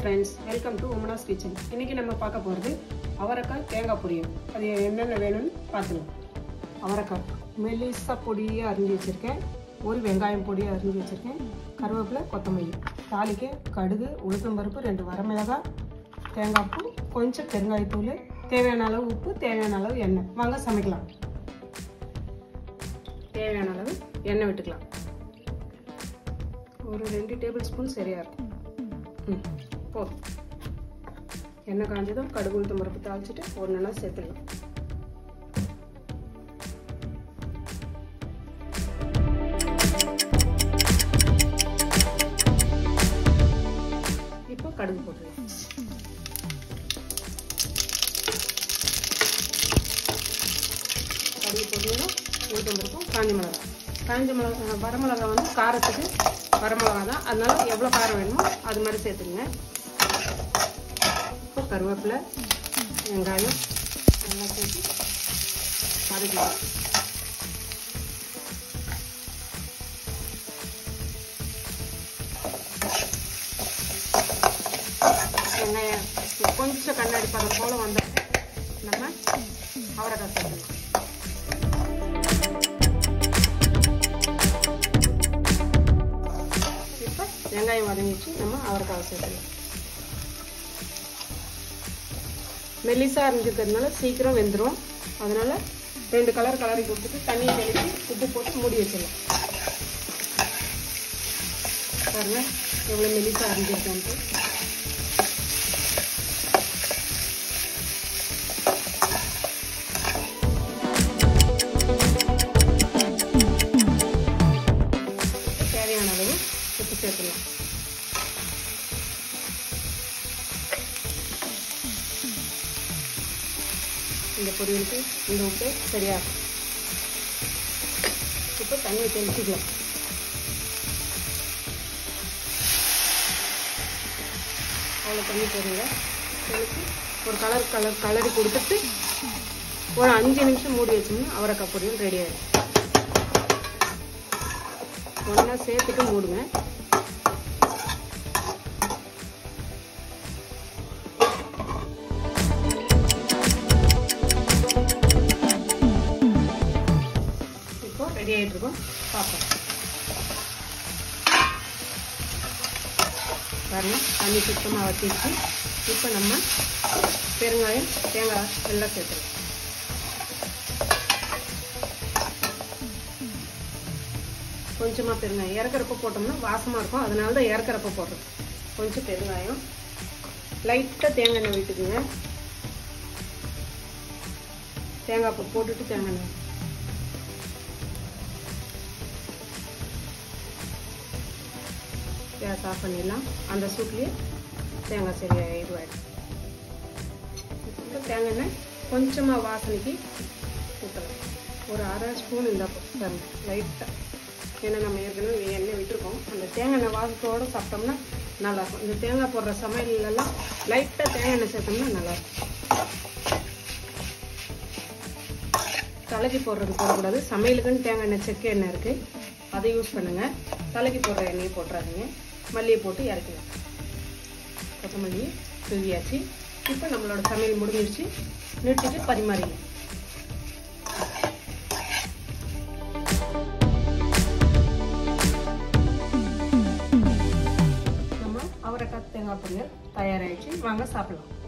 friends welcome to Umana's kitchen இன்னைக்கு நம்ம பார்க்க போகிறது அவரைக்காய் தேங்காய் பொரியல் அது என்னென்ன வேணும்னு பார்த்துக்கலாம் அவரைக்காய் மெலிசா பொடியாக அரிஞ்சு வச்சுருக்கேன் ஒரு வெங்காயம் பொடியாக அரிஞ்சு வச்சுருக்கேன் கருவேப்பிலை கொத்தமல்லி தாளிக்க கடுகு உளுத்தம்பருப்பு ரெண்டு வரமிளகாய் தேங்காய் பூ கொஞ்சம் பெருங்காயத்தூள் தேவையான அளவு உப்பு தேவையான அளவு எண்ணெய் வாங்க சமைக்கலாம் தேவையான அளவு எண்ணெய் விட்டுக்கலாம் ஒரு ரெண்டு டேபிள் ஸ்பூன் சரியாக இருக்கும் ம் போதும் எண்ணெய் காஞ்சதும் கடுகு உளுத்தம் பருப்பு தாளிச்சிட்டு ஒன்றுனா சேர்த்துக்கலாம் இப்போ கடுகு போட்டுக்கலாம் கடுகு போட்டீங்கன்னா உளுத்தம் பருப்பும் காஞ்ச மிளகா காஞ்ச மிளகா வரமிளகா வந்து காரத்துக்கு வரமிளகா தான் அதனால எவ்வளோ காரம் வேணுமோ அது மாதிரி சேர்த்துக்குங்க இப்போ கருவேப்பிலை வெங்காயம் நல்லா சேர்த்து வதக்கலாம் வெங்காயம் கொஞ்சம் கண்ணாடி பதம் போல் வந்த நம்ம அவரைக்காய் சேர்த்துக்கலாம் இப்போ வெங்காயம் வதங்கிச்சு நம்ம அவரைக்காய் சேர்த்துக்கலாம் மெல்லிசாக இருந்துக்கிறதுனால சீக்கிரம் வெந்துடும் அதனால ரெண்டு கலர் கலரி கொடுத்துட்டு தண்ணியை தெளித்து உப்பு போட்டு மூடி வச்சிடலாம் பாருங்க எவ்வளோ மெல்லிசாக இருந்துருக்கோன்ட்டு தேவையான அளவு உப்பு சேர்த்துக்கலாம் இந்த பொரியலுக்கு இந்த உப்பு சரியாகும் இப்போ தண்ணியை தெளிச்சிக்கலாம் அவ்வளோ தண்ணி போடுங்க தெளித்து ஒரு கலர் கலர் கலரி கொடுத்துட்டு ஒரு அஞ்சு நிமிஷம் மூடி வச்சோம்னா அவரைக்காய் பொரியல் ரெடி ஆகிடும் ஒன்றா சேர்த்துட்டு மூடுங்க இப்போ ரெடி ஆகிட்டு இருக்கோம் பார்ப்போம் பாருங்க தண்ணி சுத்தமாக வச்சிருச்சு இப்போ நம்ம பெருங்காயம் தேங்காய் எல்லாம் சேர்த்துக்கலாம் கொஞ்சமாக பெருங்காயம் இறக்குறப்ப போட்டோம்னா வாசமாக இருக்கும் அதனால தான் இறக்குறப்ப போடுறோம் கொஞ்சம் பெருங்காயம் லைட்டாக தேங்காய் எண்ணெய் விட்டுக்குங்க தேங்காய் பூ போட்டுட்டு தேங்காய் எண்ணெய் கேஸ் ஆஃப் பண்ணிடலாம் அந்த சூட்லேயே தேங்காய் சரியாக இதுவாகிடும் இப்போ தேங்காய் எண்ணெய் கொஞ்சமாக வாசனைக்கு ஊற்றலாம் ஒரு அரை ஸ்பூன் இருந்தால் போதும் லைட்டாக ஏன்னா நம்ம ஏற்கனவே எண்ணெய் விட்டுருக்கோம் அந்த தேங்காய் எண்ணெய் வாசத்தோடு சாப்பிட்டோம்னா நல்லாயிருக்கும் இந்த தேங்காய் போடுற சமையல்லாம் லைட்டாக தேங்காய் எண்ணெய் சேர்த்தோம்னா நல்லாயிருக்கும் தலைக்கு போடுறது போடக்கூடாது சமையலுக்குன்னு தேங்காய் எண்ணெய் செக்க எண்ணெய் இருக்குது அதை யூஸ் பண்ணுங்கள் தலைக்கு போடுற எண்ணெயை போட்டுறாதீங்க மல்லியை போட்டு இறக்கலாம் கொத்தமல்லி தூவியாச்சு இப்போ நம்மளோட சமையல் முடிஞ்சிருச்சு நிறுத்திட்டு பரிமாறிங்க நம்ம அவரைக்காய் தேங்காய் பொரியல் தயாராகிடுச்சு வாங்க சாப்பிடலாம்